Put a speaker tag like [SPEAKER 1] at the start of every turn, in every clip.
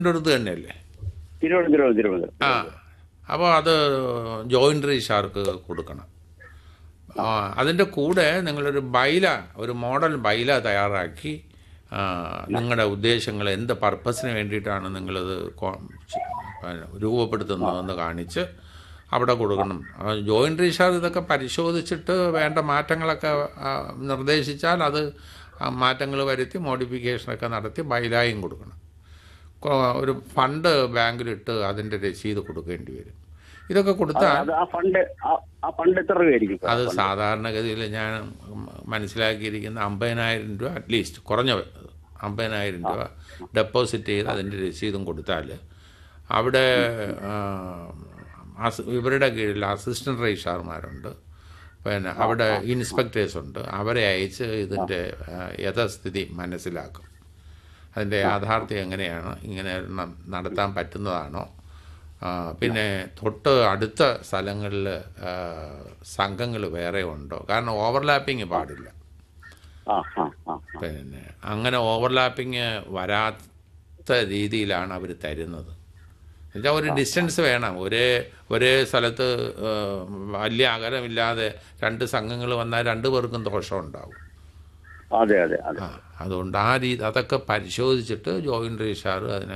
[SPEAKER 1] അടുത്ത് തന്നെയല്ലേ
[SPEAKER 2] തിരുവനന്തപുരം തിരുവനന്തപുരം
[SPEAKER 1] ആ അപ്പോൾ അത് ജോയിൻ്ററി ഷാർക്ക് കൊടുക്കണം ആ, അതിൻ്റെ കൂടെ നിങ്ങളൊരു ബൈല ഒരു മോഡൽ ബൈല തയ്യാറാക്കി ആ, നിങ്ങളുടെ ഉദ്ദേശങ്ങൾ എന്ത് പർപ്പസിന് വേണ്ടിയിട്ടാണ് നിങ്ങളിത് കോ- ചി- പിന്നെ രൂപപ്പെടുത്തുന്നതെന്ന് കാണിച്ച് അവിടെ കൊടുക്കണം ജോയിൻ്ററി ഷാർ ഇതൊക്കെ പരിശോധിച്ചിട്ട് വേണ്ട മാറ്റങ്ങളൊക്കെ ആ, നിർദ്ദേശിച്ചാൽ അത് മാറ്റങ്ങൾ വരുത്തി മോഡിഫിക്കേഷനൊക്കെ നടത്തി ബൈലായും കൊടുക്കണം കൊ- ഒരു ഫണ്ട് ബാങ്കിലിട്ട് അതിൻ്റെ രസീത് കൊടുക്കേണ്ടി വരും ഇതൊക്കെ കൊടുത്താൽ
[SPEAKER 2] അത് ആ ഫണ്ട് ആ- ആ ഫണ്ട് എത്ര രൂപയായിരിക്കും
[SPEAKER 1] അത് സാധാരണഗതിയിൽ ഞാൻ മനസ്സിലാക്കിയിരിക്കുന്ന അമ്പതിനായിരം രൂപ അറ്റ്ലീസ്റ്റ് കുറഞ്ഞ അമ്പതിനായിരം രൂപ ഡെപ്പോസിറ്റ് ചെയ്ത് അതിൻ്റെ രസീതും കൊടുത്താൽ അവിടെ ആ, അസ്- ഇവരുടെ കീഴിൽ അസിസ്റ്റൻറ്റ് രജിസ്ട്രാർമാരുണ്ട് പിന്നെ അവിടെ ഇൻസ്പെക്ടേഴ്സ് ഉണ്ട് അവരെ അയച്ച് ഇതിൻ്റെ ആ, യഥാസ്ഥിതി മനസ്സിലാക്കും അതിൻ്റെ യാഥാർത്ഥ്യം എങ്ങനെയാണ് ഇങ്ങനെ ന- നടത്താൻ പറ്റുന്നതാണോ ആ, പിന്നെ തൊട്ട് അടുത്ത സ്ഥലങ്ങളിൽ സംഘങ്ങൾ വേറെ ഉണ്ടോ കാരണം ഓവർലാപ്പിംഗ് പാടില്ല
[SPEAKER 2] ആ ആ ആ ആ.
[SPEAKER 1] പിന്നെ അങ്ങനെ ഓവർലാപ്പിംഗ് വരാത്ത രീതിയിലാണ് അവർ തരുന്നത് എന്നുവെച്ചാൽ ഒരു ഡിസ്റ്റൻസ് വേണം ഒരേ ഒരേ സ്ഥലത്ത് ആ, വലിയ അകലമില്ലാതെ രണ്ട് സംഘങ്ങൾ വന്നാൽ രണ്ടു പേർക്കും ദോഷം ഉണ്ടാവും
[SPEAKER 2] അതെ അതെ അതെ
[SPEAKER 1] ആ അതുകൊണ്ട് ആ രീതി അതൊക്കെ പരിശോധിച്ചിട്ട് ജോയിൻ്റ് രജിസ്ട്രാർ അതിന്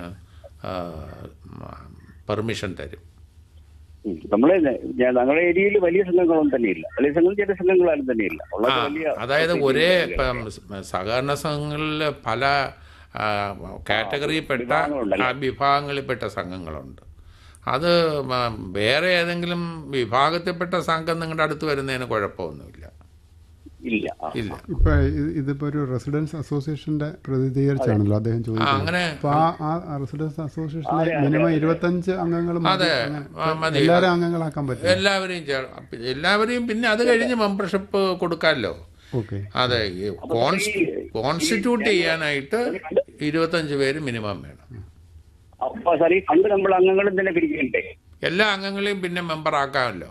[SPEAKER 1] പെർമിഷൻ തരും
[SPEAKER 2] ഉം. നമ്മളെ ഞാൻ ഞങ്ങളുടെ ഏരിയയിൽ വലിയ സംഘങ്ങളൊന്നും തന്നെയില്ല വലിയ സംഘങ്ങൾ ചെറിയ സംഘങ്ങളാരും തന്നെയില്ല
[SPEAKER 1] ആ
[SPEAKER 2] ഉള്ളത് വലിയ
[SPEAKER 1] അതായത് ഒരേ ഇപ്പം സഹകരണ സംഘങ്ങളിൽ പല ആ, കാറ്റഗറിയിൽപ്പെട്ട
[SPEAKER 2] വിഭാഗങ്ങളുണ്ടല്ലോ.
[SPEAKER 1] ആ, വിഭാഗങ്ങളിൽപ്പെട്ട സംഘങ്ങളുണ്ട് അത് മ- വേറെ ഏതെങ്കിലും വിഭാഗത്തിൽപ്പെട്ട സംഘം നിങ്ങളുടെ അടുത്ത് വരുന്നതിന് കുഴപ്പമൊന്നുമില്ല
[SPEAKER 2] ഇല്ല ആ.
[SPEAKER 1] ഇല്ല
[SPEAKER 3] ഇപ്പൊ ഇത് ഇതിപ്പോ ഒരു റെസിഡൻസ് അസോസിയേഷന്റെ പ്രതിനിധീകരിച്ചാണല്ലോ അദ്ദേഹം
[SPEAKER 1] ആ,
[SPEAKER 3] ചോദിക്കുന്നത്
[SPEAKER 1] അങ്ങനെ
[SPEAKER 3] അപ്പൊ ആ ആ റെസിഡൻസ് അസോസിയേഷനിലെ മിനിമം ഇരുപത്തഞ്ച് അംഗങ്ങൾ മതി.
[SPEAKER 1] അതെ,
[SPEAKER 3] അങ്ങനെ
[SPEAKER 1] ആ, മതി.
[SPEAKER 3] എല്ലാവരും അംഗങ്ങളാക്കാൻ പറ്റും
[SPEAKER 1] എല്ലാവരെയും ചേർ എല്ലാവരെയും പിന്നെ അത് കഴിഞ്ഞ് മെമ്പർഷിപ്പ് കൊടുക്കാമല്ലോ
[SPEAKER 3] ഓക്കെ
[SPEAKER 1] അതെ ഈ കോൺസ് കോൺസ്റ്റിറ്റ്യൂട്ട് ചെയ്യാനായിട്ട് ഇരുപത്തഞ്ച് പേര് മിനിമം വേണം
[SPEAKER 2] അപ്പൊ സാർ ഈ ഫണ്ട് നമ്മൾ അംഗങ്ങളും തന്നെ പിരിക്കണ്ടേ
[SPEAKER 1] എല്ലാ അംഗങ്ങളെയും പിന്നെ മെമ്പർ ആക്കാമല്ലോ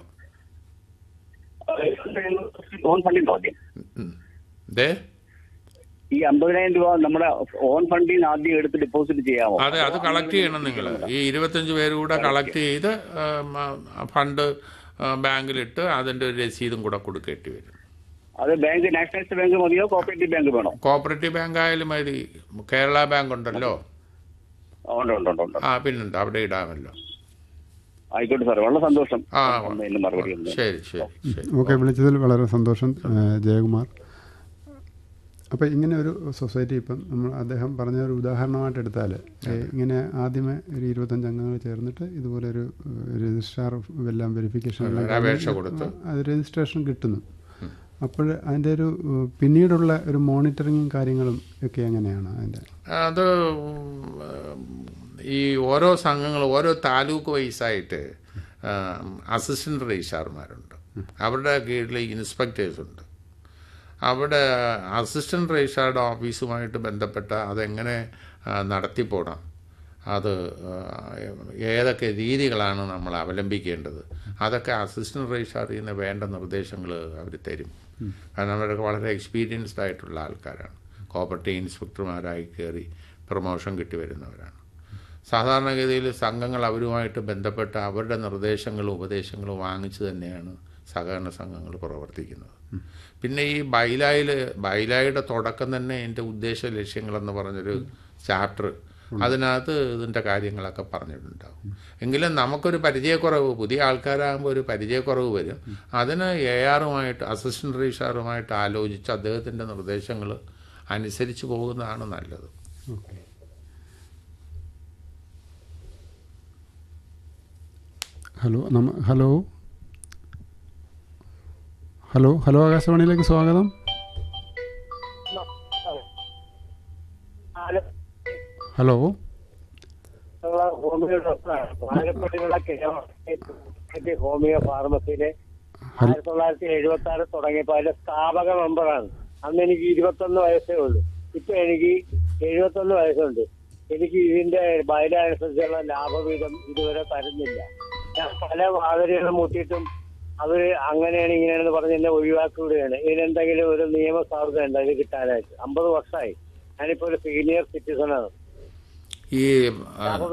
[SPEAKER 2] ഓൺ ഫണ്ടിൽ ആദ്യം
[SPEAKER 1] ഉം. ദേ
[SPEAKER 2] ഈ അമ്പതിനായിരം രൂപ നമ്മുടെ ഓൺ ഫണ്ടിൽ നിന്ന് ആദ്യം എടുത്ത് ഡെപ്പോസിറ്റ് ചെയ്യാമോ
[SPEAKER 1] അതെ അത് കളക്ട് ചെയ്യണം നിങ്ങൾ ഈ ഇരുപത്തഞ്ച് പേര് കൂടെ കളക്ട് ചെയ്ത് ഉം, ആ, ഫണ്ട് ആ, ബാങ്കിലിട്ട് അതിൻ്റെ ഒരു രസീതും കൂടെ കൊടുക്കേണ്ടി വരും
[SPEAKER 2] അത് ബാങ്ക് നാഷണലൈസ്ഡ് ബാങ്ക് മതിയോ കോപ്പറേറ്റീവ് ബാങ്ക് വേണോ
[SPEAKER 1] കോപ്പറേറ്റീവ് ബാങ്ക് ആയാലും മതി കേരള ബാങ്ക് ഉണ്ടല്ലോ
[SPEAKER 2] ഉണ്ട് ഉണ്ട് ഉണ്ട് ഉണ്ട്
[SPEAKER 1] ആ പിന്നുണ്ട് അവിടെ ഇടാമല്ലോ
[SPEAKER 2] ആയിക്കോട്ടെ സാർ വളരെ സന്തോഷം
[SPEAKER 1] ആ
[SPEAKER 2] ഒന്നതിന് മറുപടി ഒന്ന്
[SPEAKER 1] ശരി ശരി ശരി
[SPEAKER 3] ഓക്കെ വിളിച്ചതിൽ വളരെ സന്തോഷം ഏഹ് ജയകുമാർ അപ്പോൾ ഇങ്ങനെ ഒരു സൊസൈറ്റി ഇപ്പം നമ്മൾ അദ്ദേഹം പറഞ്ഞ ഒരു ഉദാഹരണമായിട്ട് എടുത്താൽ ഇങ്ങനെ ആദ്യമേ ഒരു ഇരുപത്തഞ്ച് അംഗങ്ങൾ ചേർന്നിട്ട് ഇതുപോലെ ഒരു രജിസ്ട്രാർ എല്ലാം വെരിഫിക്കേഷൻ എല്ലാം
[SPEAKER 1] ഒരു അപേക്ഷ കൊടുത്ത്
[SPEAKER 3] അത് രജിസ്ട്രേഷൻ കിട്ടുന്നു അപ്പോൾ അതിൻ്റെ ഒരു ഏഹ്, പിന്നീടുള്ള ഒരു മോണിറ്ററിങ്ങും കാര്യങ്ങളും ഒക്കെ എങ്ങനെയാണ് അതിൻ്റെ
[SPEAKER 1] അത് ഉം, ഈ ഓരോ സംഘങ്ങൾ ഓരോ താലൂക്ക് വൈസായിട്ട് അസിസ്റ്റന്റ് രജിസ്ട്രാർമാരുണ്ട് അവരുടെ കീഴിൽ ഇൻസ്പെക്ടേഴ്സ് ഉണ്ട് അവിടെ അസിസ്റ്റന്റ് രജിസ്ട്രാറുടെ ഓഫീസുമായിട്ട് ബന്ധപ്പെട്ട അതെങ്ങനെ ആ, നടത്തിപ്പോണം അത് ആ, ഏതൊക്കെ രീതികളാണ് നമ്മൾ അവലംബിക്കേണ്ടത് അതൊക്കെ അസിസ്റ്റന്റ് രജിസ്ട്രാറിൽ നിന്ന് വേണ്ട നിർദ്ദേശങ്ങൾ അവർ തരും കാരണം അവരൊക്കെ വളരെ എക്സ്പീരിയൻസ്ഡ് ആയിട്ടുള്ള ആൾക്കാരാണ് കോപ്പറേറ്റീവ് ഇൻസ്പെക്ടർമാരായി കയറി പ്രൊമോഷൻ കിട്ടി വരുന്നവരാണ് സാധാരണഗതിയിൽ സംഘങ്ങൾ അവരുമായിട്ട് ബന്ധപ്പെട്ട അവരുടെ നിർദ്ദേശങ്ങളും ഉപദേശങ്ങളും വാങ്ങിച്ചു തന്നെയാണ് സഹകരണ സംഘങ്ങൾ പ്രവർത്തിക്കുന്നത് പിന്നെ ഈ ബൈലായിൽ ബൈലായുടെ തുടക്കം തന്നെ എൻ്റെ ഉദ്ദേശ ലക്ഷ്യങ്ങളെന്ന് പറഞ്ഞൊരു ചാപ്റ്റർ അതിനകത്ത് ഇതിൻ്റെ കാര്യങ്ങളൊക്കെ പറഞ്ഞിട്ടുണ്ടാവും എങ്കിലും നമുക്കൊരു പരിചയക്കുറവ് പുതിയ ആൾക്കാരാകുമ്പോൾ ഒരു പരിചയക്കുറവ് വരും അതിന് എ ആറുമായിട്ട് അസിസ്റ്റന്റ് രജിസ്ട്രാറുമായിട്ട് ആലോചിച്ച് അദ്ദേഹത്തിൻ്റെ നിർദ്ദേശങ്ങൾ അനുസരിച്ച് പോകുന്നതാണ് നല്ലത്
[SPEAKER 3] ഓക്കെ ഹലോ നമ ഹലോ ഹലോ ഹലോ ആകാശവാണിയിലേക്ക് സ്വാഗതം ഹലോ
[SPEAKER 4] ഹോമിയോ ഡോക്ടറാണ് ആലപ്പുഴയിലുള്ള കേരള ഹോമിയോ ഫാർമസിയിലെ
[SPEAKER 3] ഹൽ-
[SPEAKER 4] ആയിരത്തി തൊള്ളായിരത്തി എഴുപത്തി ആറ് തുടങ്ങിയപ്പോൾ അതിന്റെ സ്ഥാപക മെമ്പറാണ് അന്ന് എനിക്ക് ഇരുപത്തൊന്ന് വയസ്സേ ഉള്ളൂ ഇപ്പൊ എനിക്ക് എഴുപത്തൊന്ന് വയസ്സുണ്ട് എനിക്ക് ഇതിന്റെ ബൈല അനുസരിച്ചുള്ള ലാഭവിധം ഇതുവരെ തരുന്നില്ല ഞാൻ പല മാതിരികളും മുട്ടിയിട്ടും അവര് അങ്ങനെയാണ് ഇങ്ങനെയാണെന്ന് പറഞ്ഞ് എന്നെ ഒഴിവാക്കുകയാണ് ഇതിനെന്തെങ്കിലും ഒരു നിയമ സാധ്യത ഉണ്ട് ഇത് കിട്ടാനായിട്ട് അമ്പത് വർഷമായി ഞാനിപ്പോ ഒരു സീനിയർ സിറ്റിസൺ ആണ്
[SPEAKER 1] ഈ ആ,